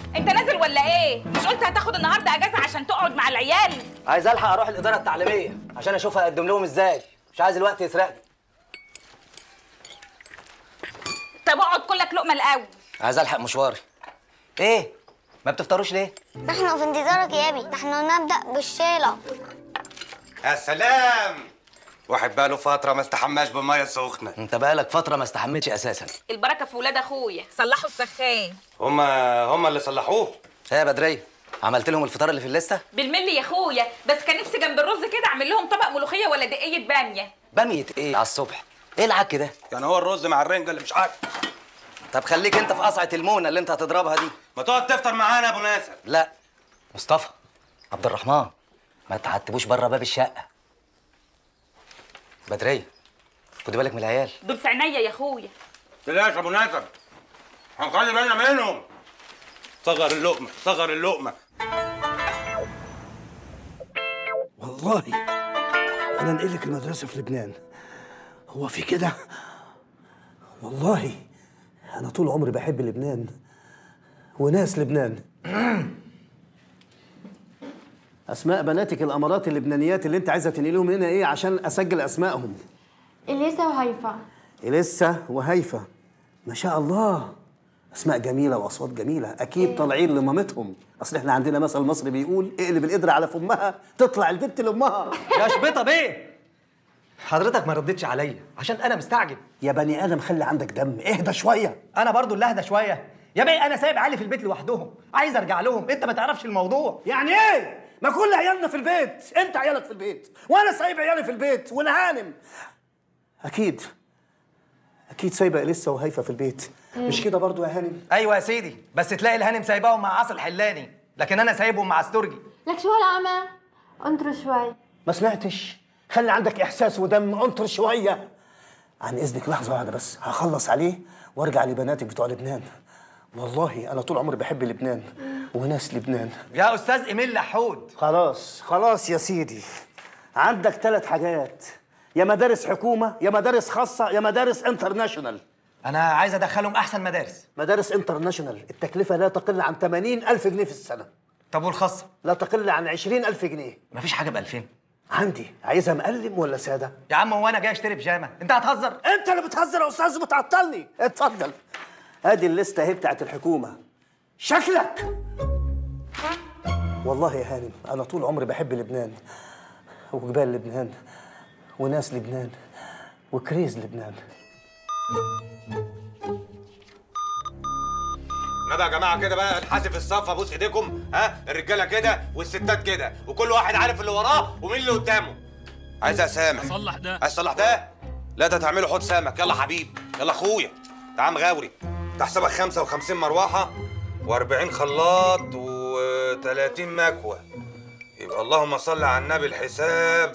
انت نازل ولا ايه مش قلت هتاخد النهارده اجازه عشان تقعد مع العيال عايز الحق اروح الاداره التعليميه عشان اشوف هقدم لهم ازاي مش عايز الوقت يسرقني طب اقعد كلك لقمه الاول عايز الحق مشواري ايه ما بتفطروش ليه نحن في انتظارك يا ابي نحن نبدأ بالشيلة يا سلام واحد بقاله فترة ما استحماش بمية سخنة انت بقالك فتره ما استحملتش اساسا البركه في ولاد اخويا صلحوا السخان هما هما اللي صلحوه ايه يا بدريه عملت لهم الفطار اللي في الليسته بالملي يا اخويا بس كان نفسي جنب الرز كده اعمل لهم طبق ملوخيه ولا دقيه باميه باميه ايه على الصبح ايه العك ده يعني هو الرز مع الرنجة اللي مش عارف طب خليك انت في قصعه المونه اللي انت هتضربها دي ما تقعد تفطر معانا يا ابو ناسر لا مصطفى عبد الرحمن ما تعتبوش بره باب الشقه بدريه خدي بالك من العيال دول في عينيا يا اخويا تلاش يا ابو ناسر هنخلي بالنا منهم صغر اللقمة صغر اللقمة والله انا انقلك المدرسه في لبنان هو في كده والله انا طول عمري بحب لبنان وناس لبنان اسماء بناتك الامارات اللبنانيات اللي انت عايزه تنقلهم هنا ايه عشان اسجل اسمائهم اليسا وهيفا اليسا وهيفا ما شاء الله اسماء جميله واصوات جميله اكيد طالعين لمامتهم اصل احنا عندنا مثل مصري بيقول اقلب القدره على فمها تطلع البنت لامها يا شبيطه بيه حضرتك ما ردتش عليا عشان انا مستعجل يا بني ادم خلي عندك دم اهدى شويه انا برضو اللي اهدى شويه يا بيه انا سايب علي في البيت لوحدهم عايز ارجع لهم انت ما تعرفش الموضوع يعني ايه ما كل عيالنا في البيت انت عيالك في البيت وانا سايب عيالي في البيت والهانم اكيد اكيد سايبه اليسا وهيفا في البيت مش كده برضو يا هانم ايوه يا سيدي بس تلاقي الهانم سايباهم مع عاصل حلاني لكن انا سايبهم مع استرجي لك شو هالعمى انطروا شوي ما سمعتش خلي عندك احساس ودم انطر شويه عن اذنك لحظه واحده بس هخلص عليه وارجع لبناتك بتوع لبنان والله انا طول عمري بحب لبنان وناس لبنان يا استاذ ايميل لحود خلاص خلاص يا سيدي عندك ثلاث حاجات يا مدارس حكومه يا مدارس خاصه يا مدارس انترناشونال انا عايز ادخلهم احسن مدارس مدارس انترناشونال التكلفه لا تقل عن 80 ألف جنيه في السنه طب والخاصه لا تقل عن 20 ألف جنيه مفيش حاجه ب 2000 عندي عايزها مقلم ولا ساده يا عم هو انا جاي اشتري بيجامه انت هتهزر انت اللي بتهزر يا استاذ بتعطلني اتفضل ادي الليسته اهي بتاعت الحكومه شكلك والله يا هانم انا طول عمري بحب لبنان وجبال لبنان وناس لبنان وكريز لبنان ندى يا جماعة كده بقى نحاسب الصف ابوس ايديكم ها الرجالة كده والستات كده وكل واحد عارف اللي وراه ومين اللي قدامه عايز اسامح اصلح ده عايز تصلح ده؟ لا ده تعمله حوض سمك يلا حبيب يلا اخويا تعال مغاوري ده حسابك 55 مروحه و40 خلاط و30 مكوه يبقى اللهم صل على النبي الحساب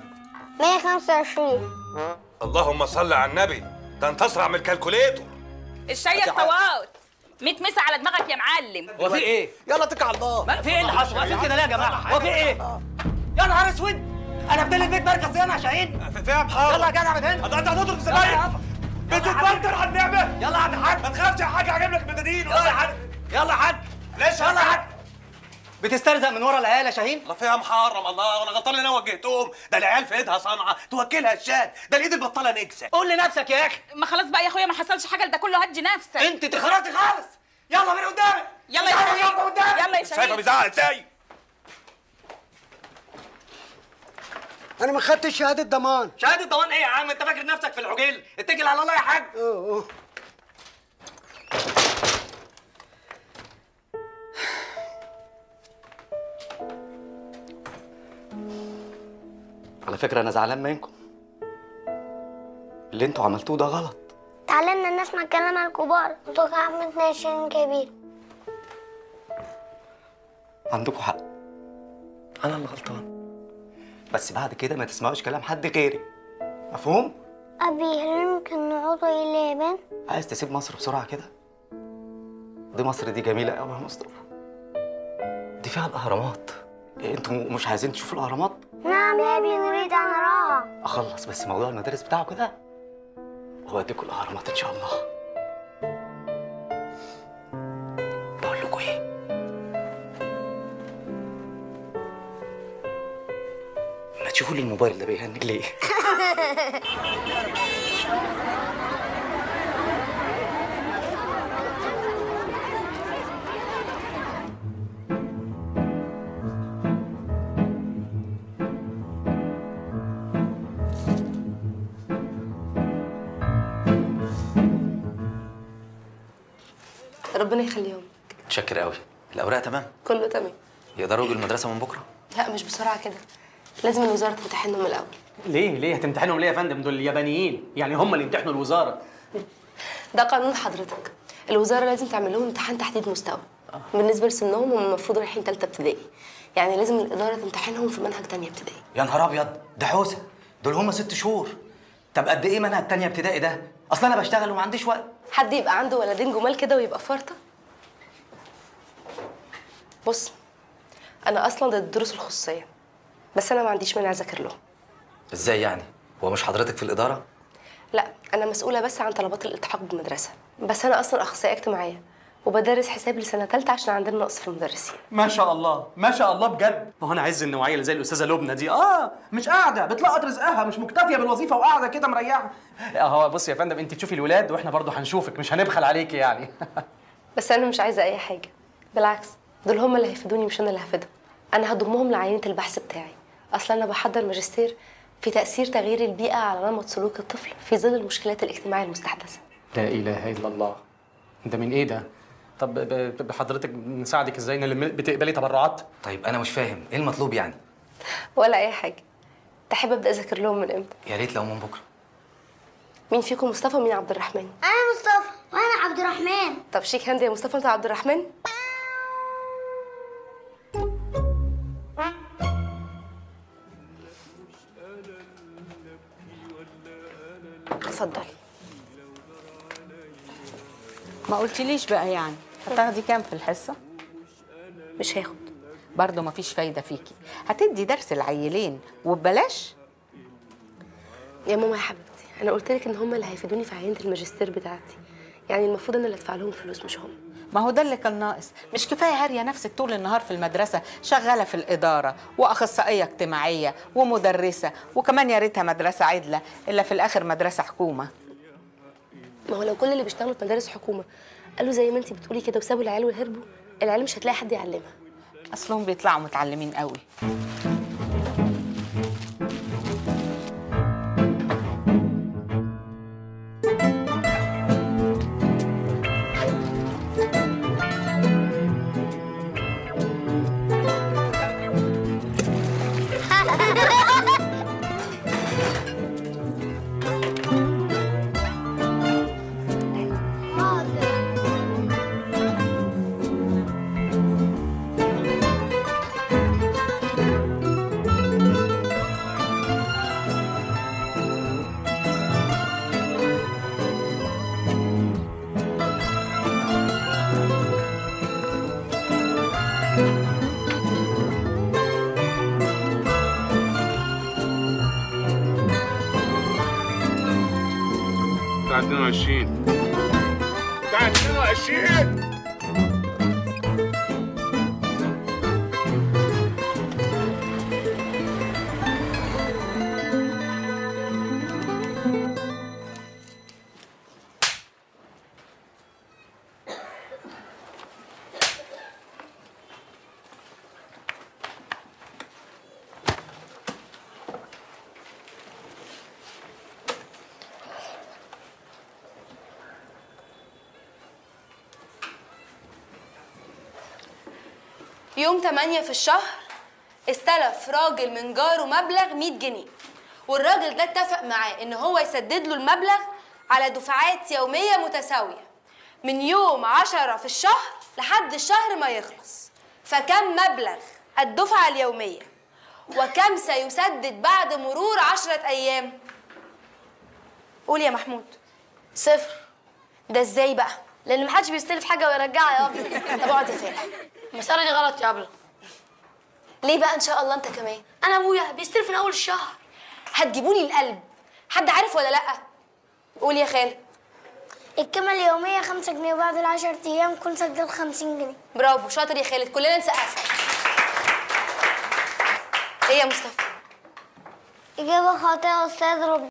125 اللهم صل على النبي ده انت اسرع من الكالكوليتور الشاي الطواط 100 مسا على دماغك يا معلم هو في ايه يلا اتكل على الله ما في ايه اللي حصل واقفين كده ليه يا جماعه هو في ايه يا نهار اسود انا بدل البيت مركز هنا يا شاهين فيها محاضر يلا يا جدع من هنا انت انت هتضرب يلا يا زباين عم. بتتبندر على النعمه يلا يا عم الحاج ما تخافش يا حاج هجيب لك بدادين يلا يا حاج يلا يا حاج ليش يلا يا حاج بتسترزق من ورا العيال يا شاهين الله فيها محرم الله انا غلطان اللي انا وجهتهم ده العيال في ايدها صنعه توكلها الشات ده الايد البطاله نكسه قول لنفسك يا اخي ما خلاص بقى يا اخويا ما حصلش حاجه ده كله هدي نفسك انت تخرجي خالص يلا من قدامي يلا يا شاهين يلا قدامي يلا يا شايفه شاهين بيزعق ازاي انا ما خدتش شهاده ضمان شهاده ضمان ايه يا عم انت فاكر نفسك في العجيل اتكل على الله يا حاج على فكره انا زعلان منكم اللي انتوا عملتوه ده غلط تعلمنا نسمع كلام الكبار وتوقع عمتنا عشرين كبير عندكم حق انا اللي غلطان بس بعد كده ما تسمعوش كلام حد غيري مفهوم أبي هل يمكن نعود إلى اليابان؟ عايز تسيب مصر بسرعه كده دي مصر دي جميله قوي يا مصطفى دي فيها الاهرامات انتوا مش عايزين تشوفوا الاهرامات نعم يا أبي نريد أن نراها اخلص بس موضوع المدارس بتاعه كده واديكوا الاهرامات ان شاء الله بقول لكم ايه تشوفوا لي الموبايل ده بيهنج ليه ربنا يخليهم متشكر قوي الاوراق تمام كله تمام يقدروا يجوا المدرسه من بكره لا مش بسرعه كده لازم الوزاره تمتحنهم الاول ليه ليه هتمتحنهم ليه يا فندم دول اليابانيين يعني هم اللي يمتحنوا الوزاره ده قانون حضرتك الوزاره لازم تعمل لهم امتحان تحديد مستوى بالنسبه لسنهم هم المفروض رايحين ثالثه ابتدائي يعني لازم الاداره تمتحنهم في منهج تانية ابتدائي يا نهار ابيض ده حوسه دول هم ست شهور طب قد ايه منهج تانية ابتدائي ده اصل انا بشتغل وما عنديش وقت حد يبقى عنده ولدين جمال كده ويبقى فرطه بص انا اصلا ضد الدروس الخصوصيه بس انا ما عنديش مانع اذاكر لهم ازاي يعني هو مش حضرتك في الاداره لا انا مسؤوله بس عن طلبات الالتحاق بالمدرسه بس انا اصلا اخصائيه اجتماعيه وبدرس حساب لسنه ثالثه عشان عندنا نقص في المدرسين ما شاء الله ما شاء الله بجد ما هو انا عايز النوعيه اللي زي الاستاذه لبنى دي اه مش قاعده بتلقط رزقها مش مكتفيه بالوظيفه وقاعده كده مريحه اهو بص يا فندم انت تشوفي الولاد واحنا برضو هنشوفك مش هنبخل عليكي يعني بس انا مش عايزه اي حاجه بالعكس دول هم اللي هيفيدوني مش انا اللي هفيدهم انا هضمهم لعينه البحث بتاعي اصلا انا بحضر ماجستير في تاثير تغيير البيئه على نمط سلوك الطفل في ظل المشكلات الاجتماعيه المستحدثه لا اله الا الله ده من ايه ده طب ب- ب- بحضرتك نساعدك ازاي نلم بتقبلي تبرعات طيب انا مش فاهم ايه المطلوب يعني ولا اي حاجه تحب ابدا اذاكر لهم من امتى يا ريت لو من بكره مين فيكم مصطفى ومين عبد الرحمن انا مصطفى وانا عبد الرحمن طب شيك هاند يا مصطفى انت عبد الرحمن اتفضل ما قلتليش بقى يعني هتاخدي كام في الحصه مش هاخد برضه مفيش فايده فيكي هتدي درس العيلين وببلاش يا ماما يا حبيبتي انا قلت لك ان هم اللي هيفيدوني في عينه الماجستير بتاعتي يعني المفروض انا اللي ادفع لهم فلوس مش هم ما هو ده اللي كان ناقص مش كفايه هاريه نفسك طول النهار في المدرسه شغاله في الاداره واخصائيه اجتماعيه ومدرسه وكمان يا ريتها مدرسه عدله الا في الاخر مدرسه حكومه ما هو لو كل اللي بيشتغلوا في مدارس حكومه قالوا زي ما انت بتقولي كده وسابوا العيال وهربوا العيال مش هتلاقي حد يعلمها اصلهم بيطلعوا متعلمين قوي بتاع 22 بتاع 22 يوم 8 في الشهر استلف راجل من جاره مبلغ 100 جنيه والراجل ده اتفق معاه ان هو يسدد له المبلغ على دفعات يومية متساوية من يوم 10 في الشهر لحد الشهر ما يخلص فكم مبلغ الدفعة اليومية وكم سيسدد بعد مرور عشرة أيام قول يا محمود صفر ده ازاي بقى لان محدش بيستلف حاجه ويرجعها يا ابني طب اقعد يا فالح المساله دي غلط يا ابله ليه بقى ان شاء الله انت كمان انا ابويا بيستلف من اول الشهر هتجيبوني القلب حد عارف ولا لا قول يا خالد القيمه اليوميه 5 جنيه وبعد العشر ايام كل سجل 50 جنيه برافو شاطر يا خالد كلنا نسقف ايه يا مصطفى إجابة خاطئة يا أستاذ رب